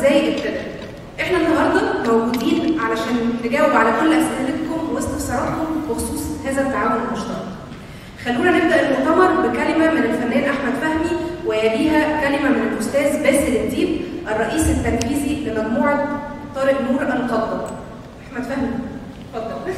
وازاي ابتدى احنا النهارده موجودين علشان نجاوب على كل اسئلتكم واستفساراتكم بخصوص هذا التعاون المشترك خلونا نبدا المؤتمر بكلمه من الفنان احمد فهمي ويليها كلمه من الاستاذ باسل الديب الرئيس التنفيذي لمجموعه طارق نور القبضه احمد فهمي اتفضل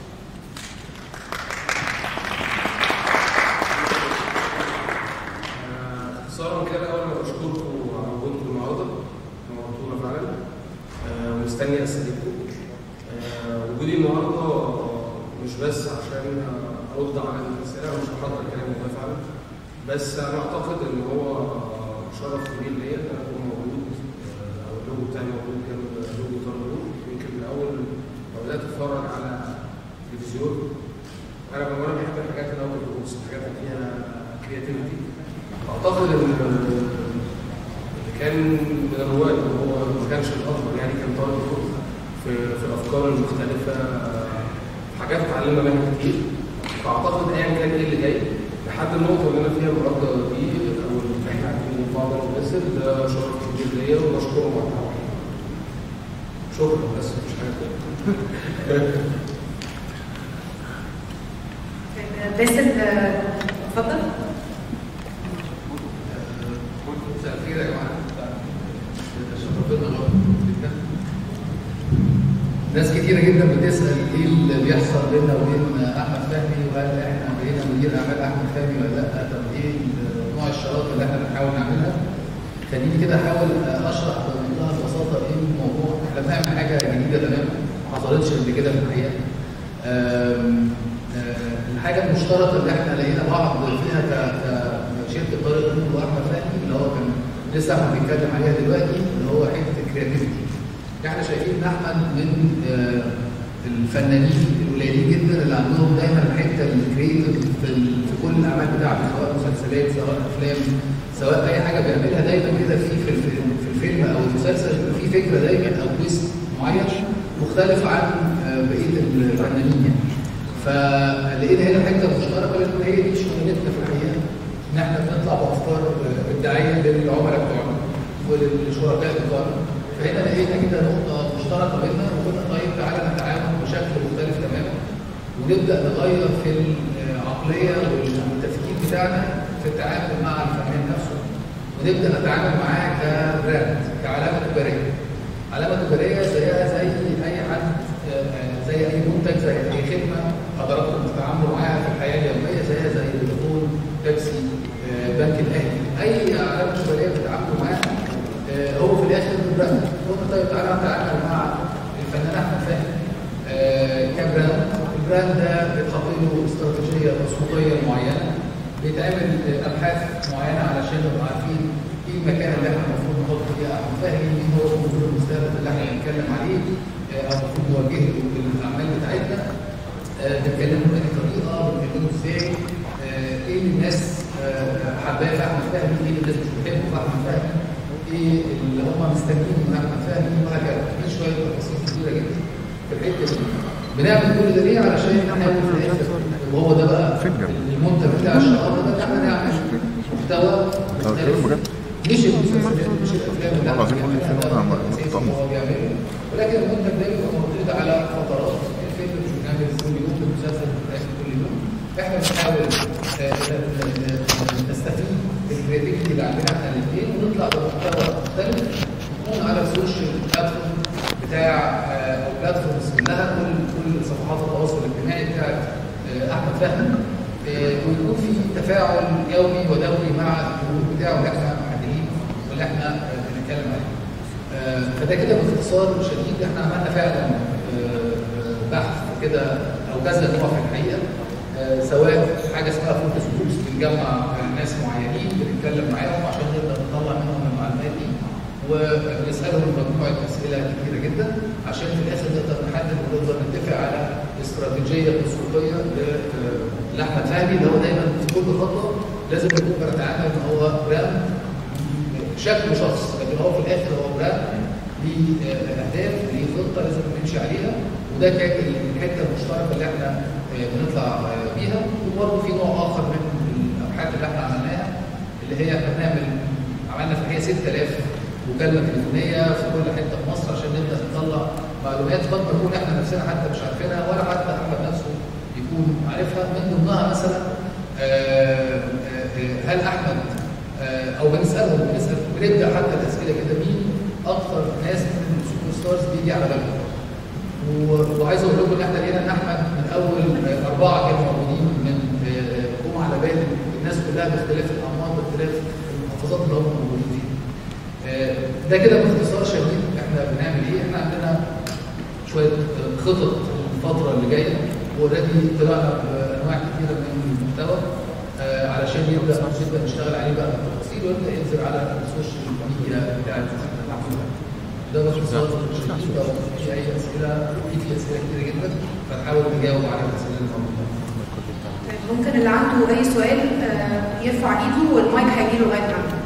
اختصارا كده اول ما بشكركم على وجودكم النهارده نورتونا فعلا آه، ومستني اسئلتكم آه، وجودي النهارده مش بس عشان ارد على الاسئله مش محضر الكلام ده فعلا بس انا اعتقد ان هو شرف كبير ليا ان انا اكون موجود آه، او اللوجو بتاعي موجود كان لوجو طارق يمكن من اول ما بدات اتفرج على تلفزيون انا من وانا بحب الحاجات اللي هو الرقص الحاجات اللي فيها كرياتيفيتي اعتقد ان اللي كان من الرواد هو ما كانش الاكبر يعني كان طالب فوق في في الافكار المختلفه حاجات اتعلمنا منها كتير فاعتقد ايا كان ايه اللي جاي لحد النقطه اللي انا فيها النهارده دي او اللي احنا قاعدين مع بعض انا وباسل ده شرف كبير ليا وبشكره على التعاون. شكرا بس مش حاجه تانية. باسل آه، اتفضل مساء الخير يا جماعه شرفتنا جدا ناس كتيرة جدا بتسأل ايه اللي بيحصل بيننا وبين احمد فهمي وهل احنا بقينا مدير اعمال احمد فهمي ولا لا؟ طب ايه نوع الشراكة اللي احنا بنحاول نعملها؟ خليني كده احاول اشرح بمنتهى البساطة ايه الموضوع، احنا بنعمل حاجة جديدة تماما ما حصلتش قبل كده في الحقيقة. آم، آه، الحاجة المشتركة اللي احنا لقينا بعض فيها ك- كشركة طارق نور واحمد فهمي اللي هو كان لسه احمد بيتكلم عليها دلوقتي اللي هو حتة الكرياتيفيتي. احنا شايفين ان احمد من آه، الفنانين القليلين جدا اللي عندهم دايما الحته الكريتيف في, ال- في كل الاعمال بتاعته سواء مسلسلات سواء افلام سواء اي حاجه بيعملها دايما كده في في الفيلم, في الفيلم او المسلسل بيبقى في فكره دايما او تويست معين مختلف عن آه، بقيه الفنانين يعني. فلقينا هنا الحته المشتركه لان هي دي شغلتنا في الحقيقه ان احنا بنطلع بافكار آه، ابداعيه للعملاء بتوعنا وللشركاء بتوعنا فهنا لقينا كده نقطه مشتركه بيننا وقلنا طيب تعالى نتعامل بشكل مختلف تماما ونبدا نغير في العقليه والتفكير بتاعنا في التعامل مع الفنان نفسه ونبدا نتعامل معاه كبراند كعلامه تجاريه علامه تجاريه زيها زي اي حد آه، آه، زي اي منتج زي اي خدمه حضراتكم بتتعاملوا معاها في الحياه اليوميه زيها زي فودافون بيبسي آه، بنك الاهلي اي علامه تجاريه بتتعاملوا معاها آه، هو في الاخر براند قلنا طيب تعالى نتعامل مع الفنان احمد فهمي آه، كبراند البراند ده بيتحط له استراتيجيه تسويقيه معينه بيتعمل آه، ابحاث معينه علشان نبقى عارفين ايه المكان اللي احنا المفروض نحط فيه احمد فهمي مين هو الجمهور المستهدف اللي احنا بنتكلم عليه آه، او المفروض نوجه له الاعمال بتاعتنا آه، بنتكلموا بأي طريقه بنتكلموا ازاي آه، ايه اللي الناس آه، حباه في احمد فهمي ايه اللي الناس مش بتحبه في احمد فهمي ايه اللي هم مستنيين من احمد فهمي وهكذا في شويه تفاصيل كتيره جدا في الحته دي بنعمل كل ده ليه علشان نحاول في الاخر وهو ده بقى المنتج بتاع الشراكه ده ان احنا نعمل محتوى مختلف مش المسلسلات مش الافلام اللي والله العظيم احنا كل فيلم بنعملها، أنا الأساسي مقطع. هو بيعمله ولكن المنتج ده بيبقى موجود على فترات الفيلم مش بنعمل كل يوم المسلسل مش بنعمل كل يوم احنا بنحاول آه، ن- ن- نستفيد بالكرياتيفيتي اللي عندنا احنا الاثنين ونطلع بمحتوى مختلف يكون على السوشيال بلاتفورم بتاع آه، او بلاتفورمز كلها كل كل صفحات التواصل الاجتماعي بتاعت آه، احمد فهمي آه، ويكون في تفاعل يومي ودوري مع الجمهور بتاعه اللي احنا محددين واللي احنا آه، بنتكلم عليه. آه، فده كده باختصار شديد احنا عملنا فعلا آه، آه، بحث كده او كذا نوع في الحقيقه آه، سواء حاجه اسمها فوكس جروبس بنجمع آه، ناس معينين بنتكلم معاهم عشان نقدر نطلع منهم المعلومات دي ونسالهم مجموعه اسئله كتيره جدا عشان في الاخر نقدر نحدد ونقدر نتفق على استراتيجيه تسويقيه ل- آه، لاحمد فهمي اللي هو دايما في كل خطوه لازم يكون بنتعامل ان هو براند شكل شخص لكن هو في الاخر هو براند ليه آه، اهداف ليه خطه لازم نمشي عليها وده كانت الحته المشتركه اللي احنا آه، بنطلع آه، بيها وبرضه في نوع اخر من الابحاث اللي احنا عملناها اللي هي احنا بنعمل عملنا في الحقيقه 6000 مكالمه تليفونيه في كل حته في مصر عشان نبدا نطلع معلومات قد نكون احنا نفسنا حتى مش عارفينها ولا حتى احمد نفسه يكون عارفها من ضمنها مثلا آه، آه، هل احمد آه، او بنسالهم بنسال بنبدا حتى الاسئله كده مين اكثر ناس من السوبر ستارز بيجي على بالهم و- وعايز اقول لكم ان احنا لقينا ان احمد من اول آه، اربعه كانوا موجودين من آه، جم على بال الناس كلها باختلاف الاعمار باختلاف المحافظات اللي هم موجودين فيها. آه، ده كده باختصار شديد احنا بنعمل ايه؟ احنا عندنا شويه آه، خطط الفتره اللي جايه واوريدي طلعنا بانواع كثيره من المحتوى آه، علشان يبدا نبدا نشتغل عليه بقى بالتفاصيل ويبدا ينزل على السوشيال ميديا بتاعت ده باختصار شديد لو في اي اسئله في في اسئله كتيره جدا فنحاول نجاوب على الاسئله اللي موجوده. طيب، ممكن اللي عنده اي سؤال آه، يرفع ايده والمايك هيجي له لغايه عنده